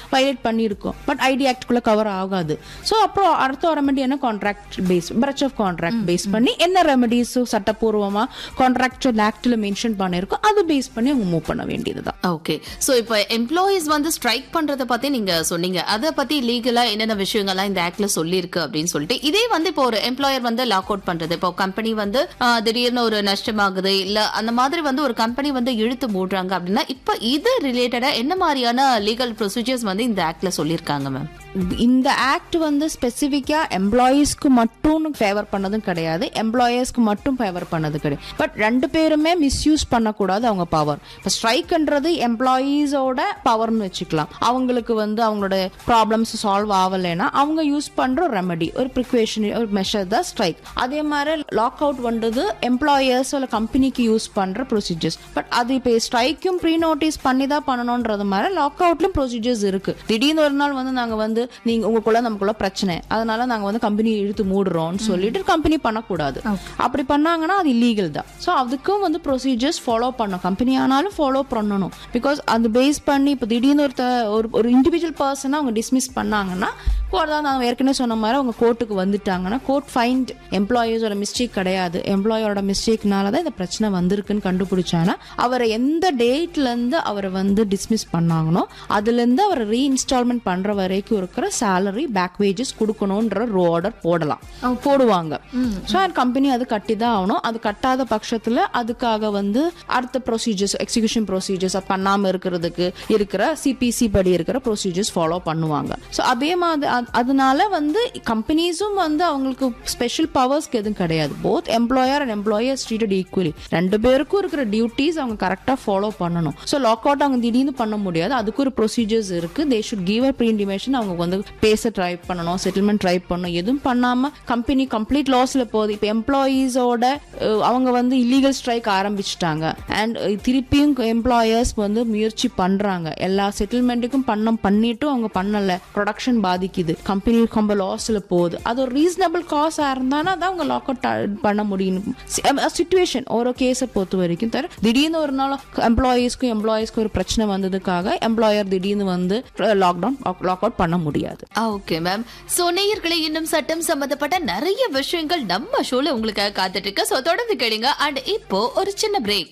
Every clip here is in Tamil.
வயலேட் பண்ணியிருக்கோம் பட் ஐடி ஆக்ட்குள்ள கவர் ஆகாது ஸோ அப்புறம் அடுத்த ரெமெடி என்ன contract base breach of contract base பண்ணி என்ன ரெமெடிஸ் சட்டப்பூர்வமா கான்ட்ராக்சுவல் ஆக்ட்ல மென்ஷன் பண்ணிருக்கோம் அது பேஸ் பண்ணி அவங்க மூவ் பண்ண வேண்டியதுதான் ஓகே சோ இப்போ எம்ப்ளாயீஸ் வந்து ஸ்ட்ரைக் பண்றத பத்தி நீங்க சொன்னீங்க அத பத்தி லீகலா என்னென்ன விஷயங்கள்லாம் இந்த ஆக்ட்ல சொல்லியிருக்கு அப்படின்னு சொல்லிட்டு இதே வந்து இப்போ ஒரு எம்ப்ளாயர் வந்து லாக் அவுட் பண்றது இப்போ கம்பெனி வந்து ஆ, திடீர்னு ஒரு நஷ்டமாகுது இல்ல அந்த மாதிரி வந்து ஒரு கம்பெனி வந்து இழுத்து மூடுறாங்க அப்படின்னா இப்போ இது ரிலேட்டடா என்ன மாதிரியான லீகல் ப்ரொசீஜர்ஸ் வந்து இந்த ஆக்ட்ல சொல்லியிருக்காங்க மேம் இந்த ஆக்ட் வந்து ஸ்பெசிஃபிக்கா எம்ப்ளாயீஸ்க்கு மட்டும் ஃபேவர் பண்ணதும் கிடையாது எம்ப்ளாயர்ஸ்க்கு மட்டும் ஃபேவர் பண்ணது கிடையாது பட் ரெண்டு பேருமே மிஸ்யூஸ் பண்ணக்கூடாது அவங்க பவர் இப்போ ஸ்ட்ரைக்ன்றது எம்ப்ளாயீஸோட பவர்னு வச்சுக்கலாம் அவங்களுக்கு வந்து அவங்களோட ப்ராப்ளம்ஸ் சால்வ் ஆகலைன்னா அவங்க யூஸ் பண்ற ரெமெடி ஒரு ப்ரிக்வேஷன் ஒரு மெஷர் தான் ஸ்ட்ரைக் அதே மாதிரி லாக் அவுட் வந்தது எம்ப்ளாயர்ஸ் இல்லை கம்பெனிக்கு யூஸ் பண்ற ப்ரொசீஜர்ஸ் பட் அது இப்போ ஸ்ட்ரைக்கும் ப்ரீ நோட்டீஸ் பண்ணி தான் பண்ணணுன்றது மாதிரி லாக் அவுட்லயும் ப்ரொசீஜர்ஸ் இருக்கு திடீர்னு ஒரு நாள் வந்து நாங்க வந்து நீங்க உங்களுக்குள்ள நமக்குள்ள பிரச்சனை அதனால நாங்க வந்து கம்பெனி இழுத்து மூடுறோம்னு சொல்லிட்டு கம்பெனி பண்ணக்கூடாது அப்படி பண்ணாங்கன்னா அது இல்லீகல் தான் ஸோ அதுக்கும் வந்து ப்ரொசீஜர்ஸ் ஃபாலோ பண்ணணும் கம்பெனி ஆனாலும் ஃபாலோ பண்ணணும் பிகாஸ் அது பேஸ் பண்ணி இப்போ திடீர்னு ஒருத்த ஒரு ஒரு இண்டிவிஜுவல் பர்சனை அவங்க டிஸ்மிஸ் பண்ணாங்கன்னா கோர்ட் தான் நான் ஏற்கனவே சொன்ன மாதிரி அவங்க கோர்ட்டுக்கு வந்துட்டாங்கன்னா கோர்ட் ஃபைண்ட் எம்ப்ளாயீஸோட மிஸ்டேக் கிடையாது எம்ப்ளாயோட மிஸ்டேக்னால தான் இந்த பிரச்சனை வந்திருக்குன்னு கண்டுபிடிச்சாங்கன்னா அவரை எந்த டேட்ல இருந்து அவரை வந்து டிஸ்மிஸ் பண்ணாங்கனோ அதுல இருந்து அவரை ரீஇன்ஸ்டால்மெண்ட் பண்ற வரைக்கும் இருக்கிற சேலரி பேக் வேஜஸ் கொடுக்கணும்ன்ற ரோ ஆர்டர் போடலாம் போடுவாங்க ஸோ கம்பெனி அது கட்டி தான் ஆகணும் அது கட்டாத பட்சத்துல அதுக்காக வந்து அடுத்த ப்ரொசீஜர்ஸ் எக்ஸிகியூஷன் ப்ரொசீஜர்ஸ் பண்ணாம இருக்கிறதுக்கு இருக்கிற சிபிசி படி இருக்கிற ப்ரொசீஜர்ஸ் ஃபாலோ பண்ணுவாங்க ஸோ அதே மாதிரி அ- அதனால வந்து கம்பெனிஸும் வந்து அவங்களுக்கு ஸ்பெஷல் பவர்ஸ்க்கு எதுவும் கிடையாது both employer and employers treated equally ரெண்டு பேருக்கும் இருக்கிற டியூட்டிஸ் அவங்க கரெக்டாக ஃபாலோ பண்ணணும் ஸோ லாக் அவுட் அவங்க திடீர்னு பண்ண முடியாது அதுக்கு ஒரு ப்ரொசீஜர்ஸ் இருக்கு they should give a pre intimation அவங்க வந்து பேச ட்ரை பண்ணணும் செட்டில்மெண்ட் ட்ரை பண்ணணும் எதுவும் பண்ணாம கம்பெனி கம்ப்ளீட் லாஸ்ல போகுது இப்போ எம்ப்ளாயீஸோட அவங்க வந்து இல்லீகல் ஸ்ட்ரைக் ஆரம்பிச்சிட்டாங்க அண்ட் திருப்பியும் எம்ப்ளாயர்ஸ் வந்து முயற்சி பண்றாங்க எல்லா செட்டில்மெண்ட்டுக்கும் பண்ண பண்ணிட்டும் அவங்க பண்ணல ப்ரொடக்ஷன் பாதிக்குது கம்பெனி ரொம்ப லாஸ்ல போகுது அது ஒரு ரீசனபிள் காசா இருந்தானா தான் அவங்க லாக் அவுட் பண்ண முடியும் சுச்சுவேஷன் ஒரு கேஸை பொறுத்த வரைக்கும் தவிர திடீர்னு ஒரு நாள் எம்ப்ளாயீஸ்க்கும் எம்ப்ளாயீஸ்க்கும் ஒரு பிரச்சனை வந்ததுக்காக எம்ப்ளாயர் திடீர்னு வந்து லாக்டவுன் லாக் அவுட் பண்ண முடியாது ஓகே மேம் சோ நேயர்களே இன்னும் சட்டம் சம்பந்தப்பட்ட நிறைய விஷயங்கள் நம்ம ஷோல உங்களுக்காக காத்துட்டு இருக்கு சோ தொடர்ந்து கேளுங்க அண்ட் இப்போ ஒரு சின்ன பிரேக்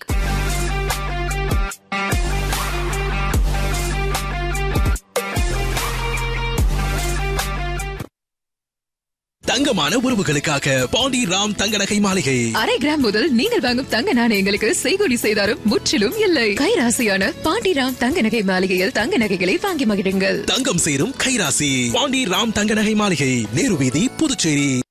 தங்கமான உறவுகளுக்காக பாண்டி ராம் தங்க நகை மாளிகை அரை கிராம் முதல் நீங்கள் வாங்கும் தங்க நாணயங்களுக்கு செய்கூலி செய்தாரும் முற்றிலும் இல்லை கைராசியான பாண்டிராம் தங்க நகை மாளிகையில் தங்க நகைகளை வாங்கி மகிழுங்கள் தங்கம் சேரும் கைராசி பாண்டி ராம் தங்க நகை மாளிகை நேரு வீதி புதுச்சேரி